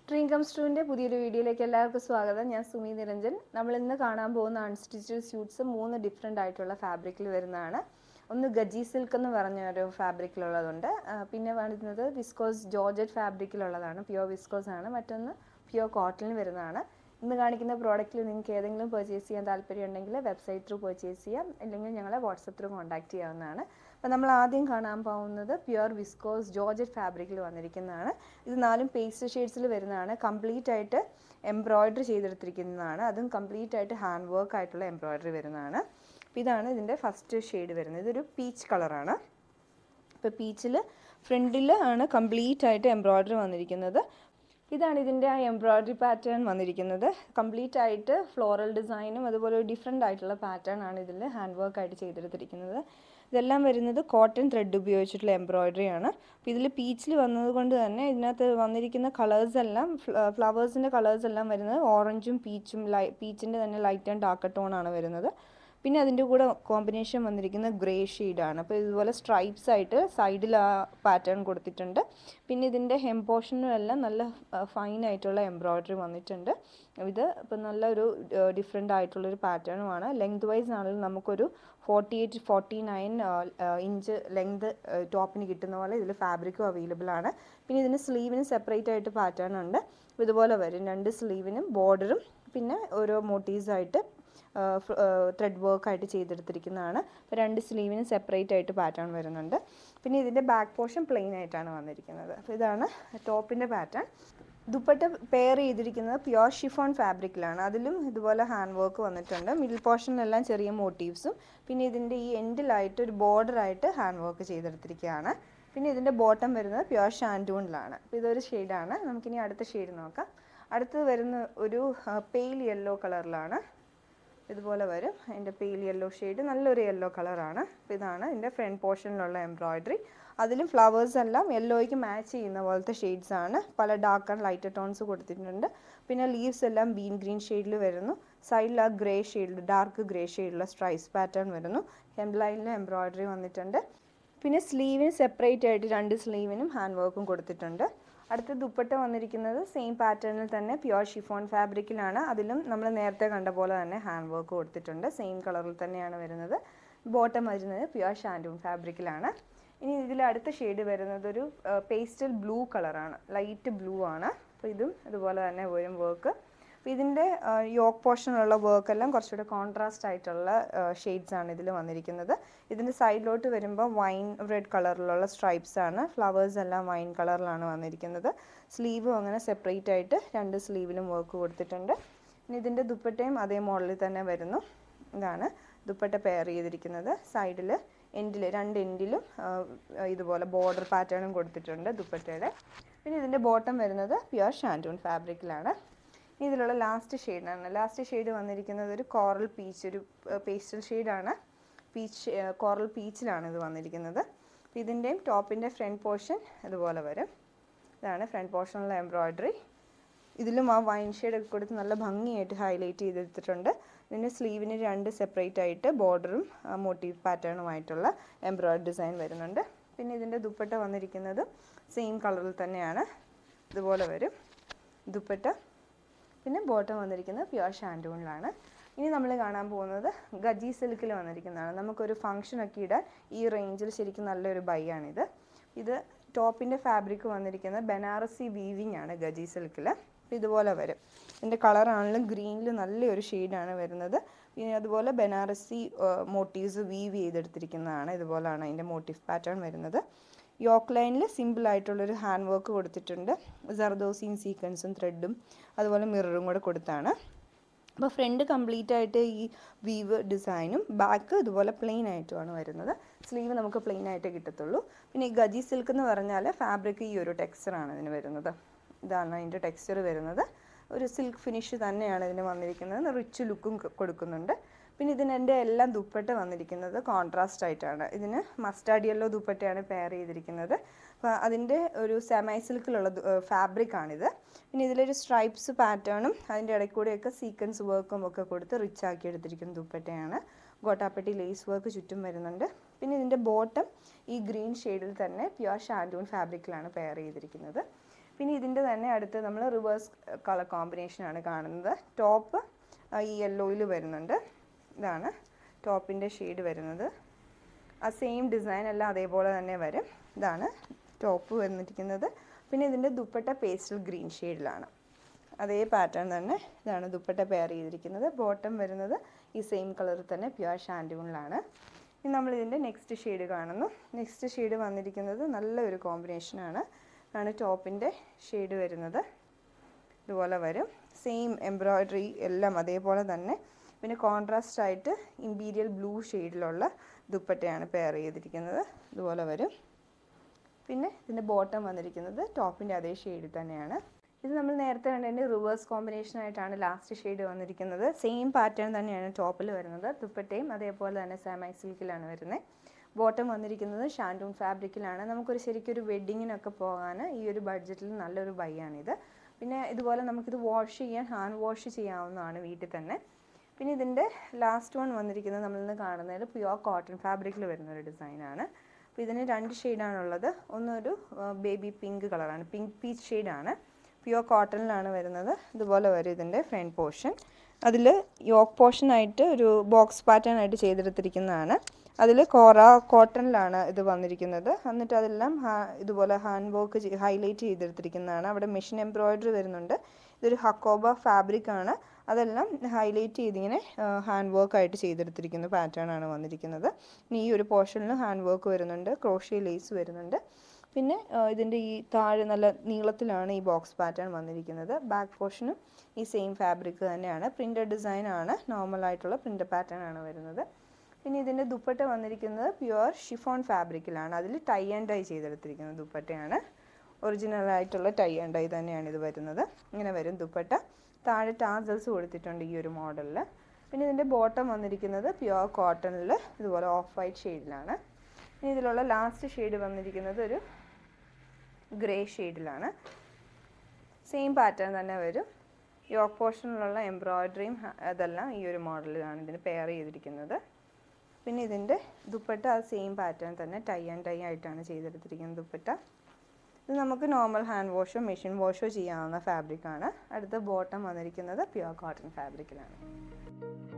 dream comes ട്രൂവിൻ്റെ പുതിയൊരു വീഡിയോയിലേക്ക് എല്ലാവർക്കും സ്വാഗതം ഞാൻ സുമി നിരഞ്ജൻ നമ്മൾ ഇന്ന് കാണാൻ പോകുന്ന അൺസ്റ്റിച്ചഡ് സ്യൂട്ട്സ് മൂന്ന് ഡിഫറെൻ്റ് ആയിട്ടുള്ള ഫാബ്രിക്കിൽ വരുന്നതാണ് ഒന്ന് ഗജി സിൽക്ക് എന്ന് പറഞ്ഞ ഒരു ഫാബ്രിക്കിലുള്ളതുണ്ട് ആ, പിന്നെ വരുന്നത് വിസ്കോസ് ജോർജറ്റ് ഫാബ്രിക്കിലുള്ളതാണ് പ്യുവർ വിസ്കോസ് ആണ് മറ്റൊന്ന് പ്യുവർ കോട്ടണിൽ വരുന്നതാണ് ഇന്ന് കാണിക്കുന്ന പ്രോഡക്റ്റിൽ നിങ്ങൾക്ക് ഏതെങ്കിലും പർച്ചേസ് ചെയ്യാൻ താല്പര്യം ഉണ്ടെങ്കിൽ വെബ്സൈറ്റ് ത്രൂ പർച്ചേസ് ചെയ്യാം അല്ലെങ്കിൽ ഞങ്ങളെ വാട്സപ്പ് ത്രൂ കോൺടാക്ട് ചെയ്യാവുന്നതാണ് അപ്പോൾ നമ്മൾ ആദ്യം കാണാൻ പോകുന്നത് പ്യുവർ വിസ്കോസ് ജോർജറ്റ് ഫാബ്രിക്കിൽ വന്നിരിക്കുന്നതാണ് ഇത് നാലും പേസ്റ്റ് ഷെയ്ഡ്സിൽ വരുന്നതാണ് കംപ്ലീറ്റ് ആയിട്ട് എംബ്രോയ്ഡറി ചെയ്തെടുത്തിരിക്കുന്നതാണ് അതും കംപ്ലീറ്റ് ആയിട്ട് ഹാൻഡ് വർക്ക് ആയിട്ടുള്ള എംബ്രോയ്ഡറി വരുന്നതാണ് അപ്പോൾ ഇതാണ് ഇതിൻ്റെ ഫസ്റ്റ് ഷെയ്ഡ് വരുന്നത് ഇതൊരു പീച്ച് കളറാണ് ഇപ്പോൾ പീച്ചിൽ ഫ്രണ്ടിൽ ആണ് കംപ്ലീറ്റ് ആയിട്ട് എംബ്രോയ്ഡറി വന്നിരിക്കുന്നത് ഇതാണ് ഇതിൻ്റെ ആ എംബ്രോയ്ഡറി പാറ്റേൺ വന്നിരിക്കുന്നത് കംപ്ലീറ്റ് ആയിട്ട് ഫ്ലോറൽ ഡിസൈനും അതുപോലെ ഒരു ഡിഫറെൻ്റ് ആയിട്ടുള്ള പാറ്റേൺ ആണ് ഇതിൽ ഹാൻഡ് വർക്ക് ആയിട്ട് ചെയ്തെടുത്തിരിക്കുന്നത് ഇതെല്ലാം വരുന്നത് കോട്ടൺ ത്രെഡ് ഉപയോഗിച്ചിട്ടുള്ള എംബ്രോയ്ഡറി ആണ് അപ്പോൾ ഇതിൽ പീച്ചിൽ വന്നത് കൊണ്ട് തന്നെ ഇതിനകത്ത് വന്നിരിക്കുന്ന കളേഴ്സ് എല്ലാം ഫ്ലവേഴ്സിൻ്റെ കളേഴ്സ് എല്ലാം വരുന്നത് ഓറഞ്ചും പീച്ചും ലൈ പീച്ചിൻ്റെ തന്നെ ലൈറ്റ് ആൻഡ് ഡാർക്ക് ടോൺ ആണ് വരുന്നത് പിന്നെ അതിൻ്റെ കൂടെ കോമ്പിനേഷൻ വന്നിരിക്കുന്ന ഗ്രേ ഷെയ്ഡാണ് അപ്പോൾ ഇതുപോലെ സ്ട്രൈപ്സ് ആയിട്ട് സൈഡിൽ ആ പാറ്റേൺ കൊടുത്തിട്ടുണ്ട് പിന്നെ ഇതിൻ്റെ ഹെം പോർഷനും എല്ലാം നല്ല ഫൈൻ ആയിട്ടുള്ള എംബ്രോയ്ഡറി വന്നിട്ടുണ്ട് ഇത് ഇപ്പം നല്ലൊരു ഡിഫറെൻ്റ് ആയിട്ടുള്ളൊരു പാറ്റേണുമാണ് ലെങ്ത് വൈസ് ആണെങ്കിലും നമുക്കൊരു forty eight forty nine inch length ടോപ്പിന് കിട്ടുന്ന പോലെ ഇതിൽ ഫാബ്രിക്കും അവൈലബിൾ ആണ് പിന്നെ ഇതിന് സ്ലീവിന് സെപ്പറേറ്റ് ആയിട്ട് പാറ്റേൺ ഉണ്ട് ഇതുപോലെ വരും രണ്ട് സ്ലീവിനും ബോർഡറും പിന്നെ ഓരോ മോട്ടീവ്സ് ആയിട്ട് ത്രെഡ് വർക്ക് ആയിട്ട് ചെയ്തെടുത്തിരിക്കുന്നതാണ് അപ്പോൾ രണ്ട് സ്ലീവിന് സെപ്പറേറ്റ് ആയിട്ട് പാറ്റേൺ വരുന്നുണ്ട് പിന്നെ ഇതിൻ്റെ ബാക്ക് പോർഷൻ പ്ലെയിൻ ആയിട്ടാണ് വന്നിരിക്കുന്നത് അപ്പോൾ ഇതാണ് ടോപ്പിൻ്റെ പാറ്റേൺ ദുപ്പട്ട പെയർ ചെയ്തിരിക്കുന്നത് പ്യുവർ ഷിഫോൺ ഫാബ്രിക്കിലാണ് അതിലും ഇതുപോലെ ഹാൻഡ് വർക്ക് വന്നിട്ടുണ്ട് മിഡിൽ പോർഷനിലെല്ലാം ചെറിയ മോട്ടീവ്സും പിന്നെ ഇതിൻ്റെ ഈ എൻഡിലായിട്ട് ഒരു ബോർഡറായിട്ട് ഹാൻഡ് വർക്ക് ചെയ്തെടുത്തിരിക്കുകയാണ് പിന്നെ ഇതിൻ്റെ ബോട്ടം വരുന്നത് പ്യുവർ ഷാൻഡൂണിലാണ് അപ്പോൾ ഇതൊരു ഷെയ്ഡാണ് നമുക്കിനി അടുത്ത ഷെയ്ഡ് നോക്കാം അടുത്തത് വരുന്ന ഒരു പെയിൽ യെല്ലോ കളറിലാണ് ഇതുപോലെ വരും അതിൻ്റെ പെയിൽ യെല്ലോ ഷെയ്ഡ് നല്ലൊരു യെല്ലോ കളറാണ് അപ്പോൾ ഇതാണ് ഇതിൻ്റെ ഫ്രണ്ട് പോർഷനിലുള്ള എംബ്രോയ്ഡറി അതിലും ഫ്ലവേഴ്സ് എല്ലാം യെല്ലോയ്ക്ക് മാച്ച് ചെയ്യുന്ന പോലത്തെ ഷെയ്ഡ്സ് ആണ് പല ഡാർക്ക് ആൻഡ് ലൈറ്റ് ടോൺസ് കൊടുത്തിട്ടുണ്ട് പിന്നെ ലീവ്സ് എല്ലാം ബീൻ ഗ്രീൻ ഷെയ്ഡിൽ വരുന്നു സൈഡിൽ ആ ഗ്രേ ഷെയ്ഡിൽ ഡാർക്ക് ഗ്രേ ഷെയ്ഡിലുള്ള സ്ട്രൈസ് പാറ്റേൺ വരുന്നു ഹെം ലൈനിൽ എംബ്രോയ്ഡറി വന്നിട്ടുണ്ട് പിന്നെ സ്ലീവിന് സെപ്പറേറ്റ് ആയിട്ട് രണ്ട് സ്ലീവിനും ഹാൻഡ് വർക്കും കൊടുത്തിട്ടുണ്ട് അടുത്ത ദുപ്പട്ട വന്നിരിക്കുന്നത് സെയിം പാറ്റേണിൽ തന്നെ പ്യുവർ ഷിഫോൺ ഫാബ്രിക്കിലാണ് അതിലും നമ്മൾ നേരത്തെ കണ്ട പോലെ തന്നെ ഹാൻഡ് വർക്ക് കൊടുത്തിട്ടുണ്ട് സെയിം കളറിൽ തന്നെയാണ് വരുന്നത് ബോട്ടം വരുന്നത് പ്യുവർ ഷാൻഡൂൺ ഫാബ്രിക്കിലാണ് ഇനി ഇതിൽ അടുത്ത ഷെയ്ഡ് വരുന്നത് ഒരു പേസ്റ്റൽ ബ്ലൂ കളറാണ് ലൈറ്റ് ബ്ലൂ ആണ് അപ്പോൾ ഇതും ഇതുപോലെ തന്നെ വരും വർക്ക് അപ്പോൾ ഇതിൻ്റെ യോക്ക് പോർഷനുള്ള വർക്കെല്ലാം കുറച്ചുകൂടെ കോൺട്രാസ്റ്റ് ആയിട്ടുള്ള ഷെയ്ഡ്സ് ആണ് ഇതിൽ വന്നിരിക്കുന്നത് ഇതിൻ്റെ സൈഡിലോട്ട് വരുമ്പോൾ വൈൻ റെഡ് കളറിലുള്ള സ്ട്രൈപ്സ് ആണ് ഫ്ലവേഴ്സ് എല്ലാം വൈൻ കളറിലാണ് വന്നിരിക്കുന്നത് സ്ലീവും അങ്ങനെ സെപ്പറേറ്റ് ആയിട്ട് രണ്ട് സ്ലീവിലും വർക്ക് കൊടുത്തിട്ടുണ്ട് ഇനി ഇതിൻ്റെ ദുപ്പട്ടയും അതേ മോഡലിൽ തന്നെ വരുന്നു ഇതാണ് ദുപ്പട്ട പെയർ ചെയ്തിരിക്കുന്നത് സൈഡിൽ എൻഡിൽ രണ്ട് എൻഡിലും ഇതുപോലെ ബോർഡർ പാറ്റേണും കൊടുത്തിട്ടുണ്ട് ദുപ്പട്ടയുടെ പിന്നെ ഇതിൻ്റെ ബോട്ടം വരുന്നത് പ്യുവർ ഷാൻറ്റൂൺ ഫാബ്രിക്കിലാണ് ഇനി ഇതിലുള്ള ലാസ്റ്റ് ഷെയ്ഡാണ് ലാസ്റ്റ് ഷെയ്ഡ് വന്നിരിക്കുന്നത് ഒരു കോറൽ പീച്ച് ഒരു പേസ്റ്റൽ ഷെയ്ഡാണ് പീച്ച് കോറൽ പീച്ചിലാണ് ഇത് വന്നിരിക്കുന്നത് അപ്പോൾ ഇതിൻ്റെയും ടോപ്പിൻ്റെ ഫ്രണ്ട് പോർഷൻ ഇതുപോലെ വരും ഇതാണ് ഫ്രണ്ട് പോർഷനിലെ എംബ്രോയ്ഡറി ഇതിലും ആ വൈൻ ഷെയ്ഡൊക്കെ കൊടുത്ത് നല്ല ഭംഗിയായിട്ട് ഹൈലൈറ്റ് ചെയ്തെടുത്തിട്ടുണ്ട് ഇതിൻ്റെ സ്ലീവിന് രണ്ട് സെപ്പറേറ്റ് ആയിട്ട് ബോർഡറും മോട്ടീവ് പാറ്റേണുമായിട്ടുള്ള എംബ്രോയ്ഡറി ഡിസൈൻ വരുന്നുണ്ട് പിന്നെ ഇതിൻ്റെ ദുപ്പട്ട വന്നിരിക്കുന്നത് സെയിം കളറിൽ തന്നെയാണ് ഇതുപോലെ വരും ദുപ്പട്ട പിന്നെ ബോട്ടം വന്നിരിക്കുന്നത് പ്യുവർ ഷാൻഡൂണിലാണ് ഇനി നമ്മൾ കാണാൻ പോകുന്നത് ഗജി സിൽക്കിൽ വന്നിരിക്കുന്നതാണ് നമുക്കൊരു ഫംഗ്ഷനൊക്കെ ഇടാൻ ഈ റേഞ്ചിൽ ശരിക്കും നല്ലൊരു ബൈ ആണിത് ഇത് ടോപ്പിൻ്റെ ഫാബ്രിക് വന്നിരിക്കുന്നത് ബനാറസി വീവിങ് ആണ് ഗജി സിൽക്കിൽ ഇതുപോലെ വരും ഇതിൻ്റെ കളറാണെങ്കിലും ഗ്രീനിൽ നല്ലൊരു ഷെയ്ഡാണ് വരുന്നത് പിന്നെ അതുപോലെ ബനാറസി മോട്ടീവ്സ് വീവ് ചെയ്തെടുത്തിരിക്കുന്നതാണ് ഇതുപോലെയാണ് അതിൻ്റെ മോട്ടീവ് പാറ്റേൺ വരുന്നത് യോക്ക് ലൈനിൽ സിമ്പിൾ ആയിട്ടുള്ളൊരു ഹാൻഡ് വർക്ക് കൊടുത്തിട്ടുണ്ട് ജർദോസിയും സീക്വൻസും ത്രെഡും അതുപോലെ മിററും കൂടെ കൊടുത്താണ് അപ്പോൾ ഫ്രണ്ട് കംപ്ലീറ്റ് ആയിട്ട് ഈ വീവ് ഡിസൈനും ബാക്ക് ഇതുപോലെ പ്ലെയിൻ ആയിട്ടുമാണ് വരുന്നത് സ്ലീവ് നമുക്ക് പ്ലെയിൻ ആയിട്ട് കിട്ടത്തുള്ളൂ പിന്നെ ഈ ഗജി സിൽക്ക് എന്ന് പറഞ്ഞാൽ ഫാബ്രിക് ഈ ഒരു ടെക്സ്ചറാണ് ഇതിന് വരുന്നത് ഇതാണ് അതിൻ്റെ ടെക്സ്ചർ വരുന്നത് ഒരു സിൽക്ക് ഫിനിഷ് തന്നെയാണ് ഇതിന് വന്നിരിക്കുന്നത് റിച്ച് ലുക്കും കൊടുക്കുന്നുണ്ട് പിന്നെ ഇതിന് എൻ്റെ എല്ലാം ദുപ്പട്ട വന്നിരിക്കുന്നത് കോൺട്രാസ്റ്റ് ആയിട്ടാണ് ഇതിന് മസ്റ്റാർഡ് യെല്ലോ ദുപ്പട്ടയാണ് പെയർ ചെയ്തിരിക്കുന്നത് അപ്പോൾ അതിൻ്റെ ഒരു സെമൈ സിൽക്കിലുള്ള ഫാബ്രിക് ആണിത് പിന്നെ ഇതിലൊരു സ്ട്രൈപ്സ് പാറ്റേണും അതിൻ്റെ ഇടയ്ക്ക് കൂടെയൊക്കെ സീക്വൻസ് വർക്കും ഒക്കെ കൊടുത്ത് റിച്ച് ആക്കി എടുത്തിരിക്കുന്ന ദുപ്പട്ടയാണ് ഗോട്ടാപ്പട്ടി ലേസ് വർക്ക് ചുറ്റും വരുന്നുണ്ട് പിന്നെ ഇതിൻ്റെ ബോട്ടം ഈ ഗ്രീൻ ഷെയ്ഡിൽ തന്നെ പ്യുവർ ഷാൻഡൂൺ ഫാബ്രിക്കിലാണ് പെയർ ചെയ്തിരിക്കുന്നത് പിന്നെ ഇതിൻ്റെ തന്നെ അടുത്ത് നമ്മൾ റിവേഴ്സ് കളർ കോമ്പിനേഷനാണ് കാണുന്നത് ടോപ്പ് ഈ യെല്ലോയിൽ വരുന്നുണ്ട് ഇതാണ് ടോപ്പിൻ്റെ ഷെയ്ഡ് വരുന്നത് ആ സെയിം ഡിസൈൻ എല്ലാം അതേപോലെ തന്നെ വരും ഇതാണ് ടോപ്പ് വന്നിരിക്കുന്നത് പിന്നെ ഇതിൻ്റെ ദുപ്പട്ട പേസ്റ്റൽ ഗ്രീൻ ഷെയ്ഡിലാണ് അതേ പാറ്റേൺ തന്നെ ഇതാണ് ദുപ്പട്ട പെയർ ചെയ്തിരിക്കുന്നത് ബോട്ടം വരുന്നത് ഈ സെയിം കളറിൽ തന്നെ പ്യുവർ ഷാൻഡൂണിലാണ് ഇനി നമ്മൾ ഇതിൻ്റെ നെക്സ്റ്റ് ഷെയ്ഡ് കാണുന്നു നെക്സ്റ്റ് ഷെയ്ഡ് വന്നിരിക്കുന്നത് നല്ലൊരു കോമ്പിനേഷനാണ് ആണ് ടോപ്പിൻ്റെ ഷെയ്ഡ് വരുന്നത് ഇതുപോലെ വരും സെയിം എംബ്രോയ്ഡറി എല്ലാം അതേപോലെ തന്നെ പിന്നെ കോൺട്രാസ്റ്റ് ആയിട്ട് ഇമ്പീരിയൽ ബ്ലൂ ഷെയ്ഡിലുള്ള ദുപ്പട്ടയാണ് പെയർ ചെയ്തിരിക്കുന്നത് ഇതുപോലെ വരും പിന്നെ ഇതിൻ്റെ ബോട്ടം വന്നിരിക്കുന്നത് ടോപ്പിൻ്റെ അതേ ഷെയ്ഡിൽ തന്നെയാണ് ഇത് നമ്മൾ നേരത്തെ കണ്ടതിൻ്റെ റിവേഴ്സ് കോമ്പിനേഷൻ ആയിട്ടാണ് ലാസ്റ്റ് ഷെയ്ഡ് വന്നിരിക്കുന്നത് സെയിം പാറ്റേൺ തന്നെയാണ് ടോപ്പിൽ വരുന്നത് ദുപ്പട്ടയും അതേപോലെ തന്നെ സാമൈ സിൽക്കിലാണ് വരുന്നത് ബോട്ടം വന്നിരിക്കുന്നത് ഷാൻഡൂൺ ഫാബ്രിക്കിലാണ് നമുക്കൊരു ശരിക്കും ഒരു വെഡ്ഡിങ്ങിനൊക്കെ പോകാൻ ഈ ഒരു ബഡ്ജറ്റിൽ നല്ലൊരു ബൈ ആണിത് പിന്നെ ഇതുപോലെ നമുക്കിത് വാഷ് ചെയ്യാൻ ഹാൻഡ് വാഷ് ചെയ്യാവുന്നതാണ് വീട്ടിൽ തന്നെ പിന്നെ ഇതിൻ്റെ ലാസ്റ്റ് വൺ വന്നിരിക്കുന്നത് നമ്മളിന്ന് കാണുന്നതിൽ പ്യുവർ കോട്ടൺ ഫാബ്രിക്കിൽ വരുന്ന ഒരു ഡിസൈനാണ് അപ്പോൾ ഇതിന് രണ്ട് ഷെയ്ഡാണുള്ളത് ഒന്നൊരു ബേബി പിങ്ക് കളറാണ് പിങ്ക് പീച്ച് ഷെയ്ഡാണ് പ്യുവർ കോട്ടണിലാണ് വരുന്നത് ഇതുപോലെ വരും ഇതിൻ്റെ ഫ്രണ്ട് പോർഷൻ അതിൽ യോക്ക് പോർഷനായിട്ട് ഒരു ബോക്സ് പാറ്റേൺ ആയിട്ട് ചെയ്തെടുത്തിരിക്കുന്നതാണ് അതിൽ കോറ കോട്ടണിലാണ് ഇത് വന്നിരിക്കുന്നത് എന്നിട്ട് അതെല്ലാം ഹാ- ഇതുപോലെ ഹാൻഡ് വർക്ക് ഹൈലൈറ്റ് ചെയ്തെടുത്തിരിക്കുന്നതാണ് അവിടെ മെഷീൻ എംബ്രോയിഡറി വരുന്നുണ്ട് ഇതൊരു ഹക്കോബ ഫാബ്രിക് ആണ് അതെല്ലാം ഹൈലൈറ്റ് ചെയ്തിങ്ങനെ ഹാൻഡ് വർക്ക് ആയിട്ട് ചെയ്തെടുത്തിരിക്കുന്ന പാറ്റേൺ ആണ് വന്നിരിക്കുന്നത് ഇനി ഈ ഒരു പോർഷനിൽ ഹാൻഡ് വർക്ക് വരുന്നുണ്ട് ക്രോഷ്യ ലേസ് വരുന്നുണ്ട് പിന്നെ ഇതിൻ്റെ ഈ താഴെ നല്ല നീളത്തിലാണ് ഈ ബോക്സ് പാറ്റേൺ വന്നിരിക്കുന്നത് ബാക്ക് പോർഷനും ഈ സെയിം ഫാബ്രിക് തന്നെയാണ് പ്രിൻ്റഡ് ഡിസൈൻ ആണ് നോർമൽ ആയിട്ടുള്ള പ്രിൻ്റ് പാറ്റേൺ ആണ് വരുന്നത് പിന്നെ ഇതിൻ്റെ ദുപ്പട്ട വന്നിരിക്കുന്നത് പ്യുവർ ഷിഫോൺ ഫാബ്രിക്കിലാണ് അതിൽ ടൈ ആൻഡ് ഡൈ ചെയ്തെടുത്തിരിക്കുന്ന ദുപ്പട്ടയാണ് ഒറിജിനൽ ആയിട്ടുള്ള ടൈ ആൻഡ് ഡൈ തന്നെയാണ് ഇത് വരുന്നത് ഇങ്ങനെ വരും ദുപ്പട്ട താഴെ ടാസൽസ് കൊടുത്തിട്ടുണ്ട് ഈ ഒരു മോഡലിൽ പിന്നെ ഇതിൻ്റെ ബോട്ടം വന്നിരിക്കുന്നത് പ്യുവർ കോട്ടണിൽ ഇതുപോലെ ഓഫ് വൈറ്റ് ഷെയ്ഡിലാണ് ഇനി ഇതിലുള്ള ലാസ്റ്റ് ഷെയ്ഡ് വന്നിരിക്കുന്നത് ഒരു ഗ്രേ ഷെയ്ഡിലാണ് സെയിം പാറ്റേൺ തന്നെ വരും യോക്ക് പോർഷനിലുള്ള എംബ്രോയ്ഡറിയും അതെല്ലാം ഈ ഒരു മോഡലിലാണ് ഇതിന് പെയർ ചെയ്തിരിക്കുന്നത് പിന്നെ ഇതിൻ്റെ ദുപ്പട്ട ആ സെയിം പാറ്റേൺ തന്നെ ടൈ ആൻഡ് ടൈ ആയിട്ടാണ് ചെയ്തെടുത്തിരിക്കുന്നത് ദുപ്പട്ട ഇത് നമുക്ക് നോർമൽ ഹാൻഡ് വാഷോ മെഷീൻ വാഷോ ചെയ്യാവുന്ന ഫാബ്രിക്കാണ് അടുത്ത ബോട്ടം വന്നിരിക്കുന്നത് പ്യുവർ കോട്ടൺ ഫാബ്രിക്കിലാണ്